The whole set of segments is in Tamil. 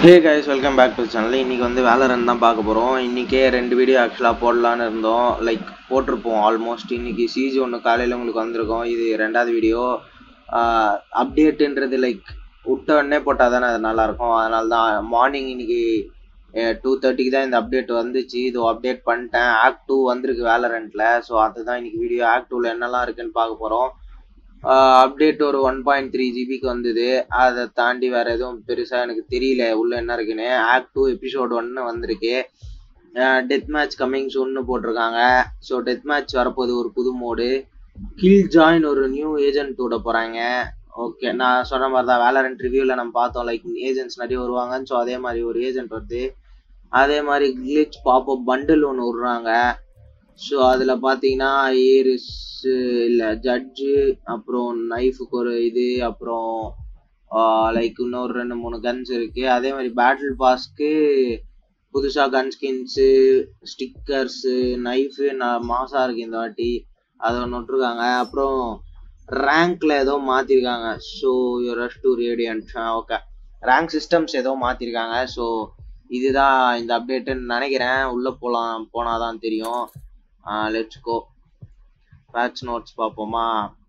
Hey guys welcome back to channel இன்னைக்கு வந்து வேலரன் தான் பார்க்க போகிறோம் இன்றைக்கே ரெண்டு வீடியோ ஆக்சுவலாக போடலான்னு இருந்தோம் லைக் போட்டிருப்போம் ஆல்மோஸ்ட் இன்னைக்கு சிஜி ஒன்று காலையில் உங்களுக்கு வந்திருக்கோம் இது ரெண்டாவது வீடியோ அப்டேட்டுன்றது லைக் விட்ட உடனே போட்டால் தானே அது நல்லாயிருக்கும் அதனால தான் மார்னிங் இன்னைக்கு டூ தேர்ட்டிக்கு தான் இந்த அப்டேட் வந்துச்சு இது அப்டேட் பண்ணிட்டேன் ஆக்ட் டூ வந்திருக்கு வேலரண்ட்டில் ஸோ அதுதான் இன்னைக்கு வீடியோ ஆக்ட் டூவில் என்னெல்லாம் இருக்குன்னு பார்க்க போகிறோம் அப்டேட் ஒரு ஒன் பாயிண்ட் த்ரீ ஜிபிக்கு வந்தது அதை தாண்டி வேற எதுவும் பெருசாக எனக்கு தெரியல உள்ள என்ன இருக்குன்னு ஆக்ட் டூ எபிசோட் ஒன்று வந்திருக்கு டெத் மேட்ச் கம்மிங் சூன்னு போட்டிருக்காங்க ஸோ டெத் மேட்ச் வரப்போகுது ஒரு புது மோடு கில் ஜாயின் ஒரு நியூ ஏஜென்ட் விட போகிறாங்க ஓகே நான் சொன்ன மாதிரி தான் வேலரண்ட் ரிவ்யூவில் நம்ம பார்த்தோம் லைக் ஏஜென்ட்ஸ் நிறைய வருவாங்கன்னு ஸோ அதே மாதிரி ஒரு ஏஜென்ட் வருது அதே மாதிரி கிளிச் பாப்பப் பண்டில் ஒன்று விட்றாங்க ஸோ அதில் பார்த்தீங்கன்னா ஏரிஸ் இல்லை ஜட்ஜு அப்புறம் நைஃபுக்கு ஒரு இது அப்புறம் லைக் இன்னொரு ரெண்டு மூணு கன்ஸ் இருக்குது அதே மாதிரி பேட்டில் பாஸ்க்கு புதுசாக கன் ஸ்கின்ஸு ஸ்டிக்கர்ஸு நைஃபு நான் மாசாக இருக்குது இந்த வாட்டி அதை ஒன்று விட்ருக்காங்க அப்புறம் ரேங்க்ல ஏதோ மாற்றிருக்காங்க so rush to radiant okay rank systems ஏதோ மாற்றிருக்காங்க ஸோ இதுதான் இந்த அப்டேட்டுன்னு நினைக்கிறேன் உள்ளே போகலாம் போனால் தான் தெரியும் லெட்ஸ் கோ பேட்ச் நோட்ஸ் பார்ப்போமா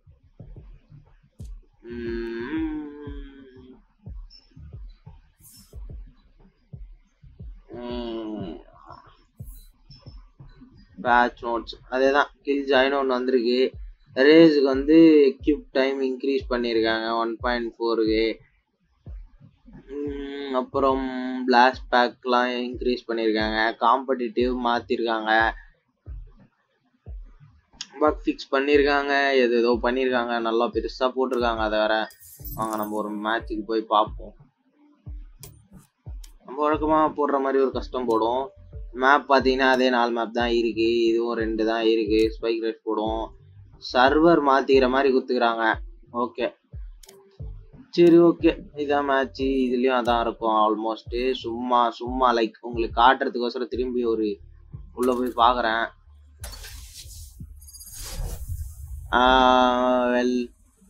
பேட்ச் நோட்ஸ் அதே தான் கில் ஜாயின் ஒன்று வந்திருக்கு ரேஸுக்கு வந்து எக்யூப் டைம் இன்க்ரீஸ் பண்ணியிருக்காங்க ஒன் பாயிண்ட் ஃபோருக்கு அப்புறம் பிளாஸ்ட் பேக்லாம் இன்க்ரீஸ் பண்ணியிருக்காங்க காம்படிட்டிவ் மாற்றிருக்காங்க பக் ஃபிக்ஸ் பண்ணியிருக்காங்க எது ஏதோ பண்ணியிருக்காங்க நல்லா பெருசாக போட்டிருக்காங்க அதை வேற வாங்க நம்ம ஒரு மேட்ச்சுக்கு போய் பார்ப்போம் நம்ம வழக்கமாக போடுற மாதிரி ஒரு கஷ்டம் போடும் மேப் பார்த்தீங்கன்னா அதே நாலு மேப் தான் இருக்கு இதுவும் ரெண்டு தான் இருக்கு ஸ்பைக் ரேட் போடும் சர்வர் மாற்றிக்கிற மாதிரி குத்துக்கிறாங்க ஓகே சரி ஓகே இதான் மேட்ச்சு இதுலேயும் அதான் இருக்கும் ஆல்மோஸ்ட்டு சும்மா சும்மா லைக் உங்களுக்கு காட்டுறதுக்கோசரம் திரும்பி ஒரு உள்ளே போய் பார்க்குறேன் வெல்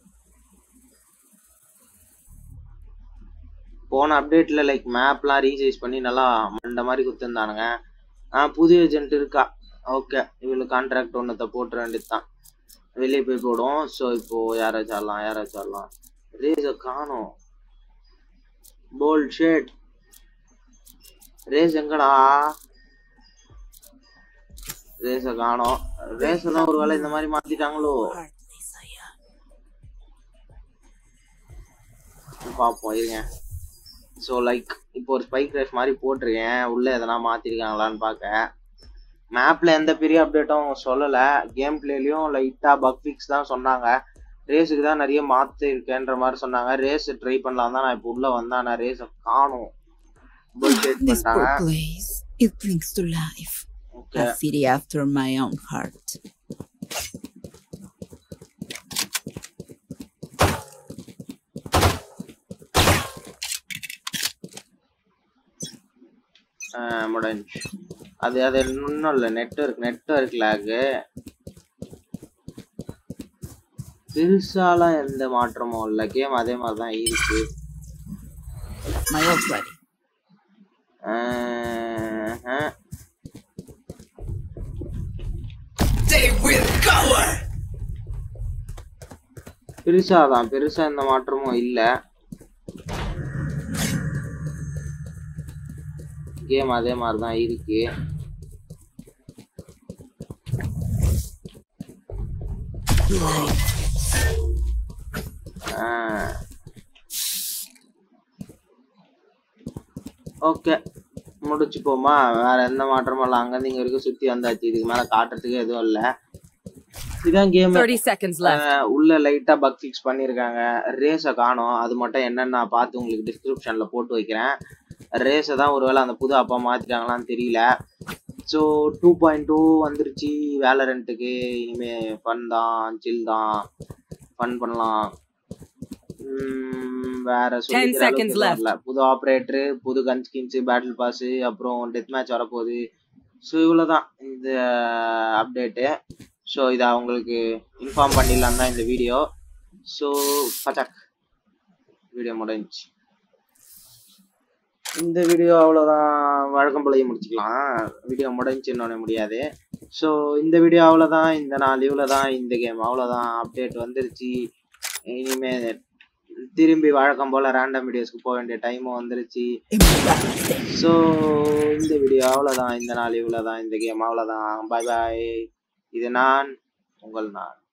போன அப்டேட்ல லைக் மேப்லாம் ரீசைஸ் பண்ணி நல்லா மண்ட மாதிரி கொடுத்துருந்தானுங்க ஆ புது ஏஜென்ட் இருக்கா ஓகே இவளுக்கு கான்ட்ராக்ட் ஒன்றத்தை போட்டுற வேண்டியது தான் வெளியே போய் போடும் ஸோ இப்போ யாராச்சும் ஆடலாம் யாராச்சும் ஆடலாம் ரேஸை காணும் போல்ட் ஷேட் ரேஸ் எங்கடா ரேஸை காணோம் ரேஸ் எல்லாம் ஒரு வேலை இந்த மாதிரி மாத்திட்டாங்களோ பார்ப்போம் இருங்க ஸோ லைக் இப்போ ஒரு ஸ்பைக் ரேஸ் மாதிரி போட்டிருக்கேன் உள்ள எதனா மாத்திருக்காங்களான்னு பார்க்க மேப்ல எந்த பெரிய அப்டேட்டும் சொல்லலை கேம் பிளேலையும் லைட்டாக பக் ஃபிக்ஸ் தான் சொன்னாங்க ரேஸுக்கு தான் நிறைய மாற்றி இருக்கேன்ற மாதிரி சொன்னாங்க ரேஸ் ட்ரை பண்ணலாம் தான் நான் இப்போ உள்ள வந்தேன் நான் ரேஸை காணும் This poor place. It brings to life. Okay A city after my own heart. முடிஞ்சு அது அது இன்னும் இல்லை நெட்ஒர்க் நெட்ஒர்க் லேகு பெருசாலாம் எந்த மாற்றமும் இல்லை கேம் அதே மாதிரி தான் இருக்கு My old buddy. ஆஹ், பெருசா தான் பெருசா எந்த மாற்றமும் இல்லை கேம் அதே மாதிரி தான் இருக்கு ஓகே முடிச்சுப்போமா வேற எந்த மாற்றமும் இல்லை அங்கேருந்து இங்க வரைக்கும் சுத்தி வந்தாச்சு இதுக்கு மேல காட்டுறதுக்கு எதுவும் இல்லை இதான் கேம் 30 seconds left. உள்ள லைட்டா பக் ஃபிக்ஸ் பண்ணிருக்காங்க ரேஸை காணோம் அது மட்டும் என்னன்னு நான் பார்த்து உங்களுக்கு டிஸ்கிரிப்ஷன்ல போட்டு வைக்கிறேன் ரேஸை தான் ஒருவேளை அந்த புது அப்பா மாத்திட்டாங்களான்னு தெரியல ஸோ டூ பாயிண்ட் டூ வந்துருச்சு வேலரண்ட்டுக்கு இனிமே ஃபன் தான் சில் தான் ஃபன் பண்ணலாம் உம், வேற சொல்லிக்கிற அளவுக்கு seconds எதுவும் left. இல்ல. புது ஆப்ரேட்டரு புது கன் ஸ்கின்ஸ் பேட்டில் பாஸ் அப்புறம் டெத் மேட்ச் வரப்போகுது ஸோ இவ்வளோதான் இந்த அப்டேட்டு ஸோ இதை அவங்களுக்கு இன்ஃபார்ம் பண்ணிடலாம் தான் இந்த வீடியோ ஸோ பச்சக் வீடியோ முடிஞ்சுச்சு இந்த வீடியோ அவ்வளோதான் வழக்கம் போலயே முடிச்சுக்கலாம் வீடியோ முடிஞ்சுன்னு முடியாது ஸோ இந்த வீடியோ அவ்வளோதான் இந்த நாள் இவ்வளோ தான் இந்த கேம் அவ்வளோதான் அப்டேட் வந்துருச்சு இனிமே திரும்பி வழக்கம் போல் ரேண்டம் வீடியோஸ்க்கு போக வேண்டிய டைமும் வந்துருச்சு ஸோ இந்த வீடியோ அவ்வளோதான் இந்த நாள் இவ்வளோ தான் இந்த கேம் அவ்வளோதான் பாய் பாய் இது நான் உங்கள் நான்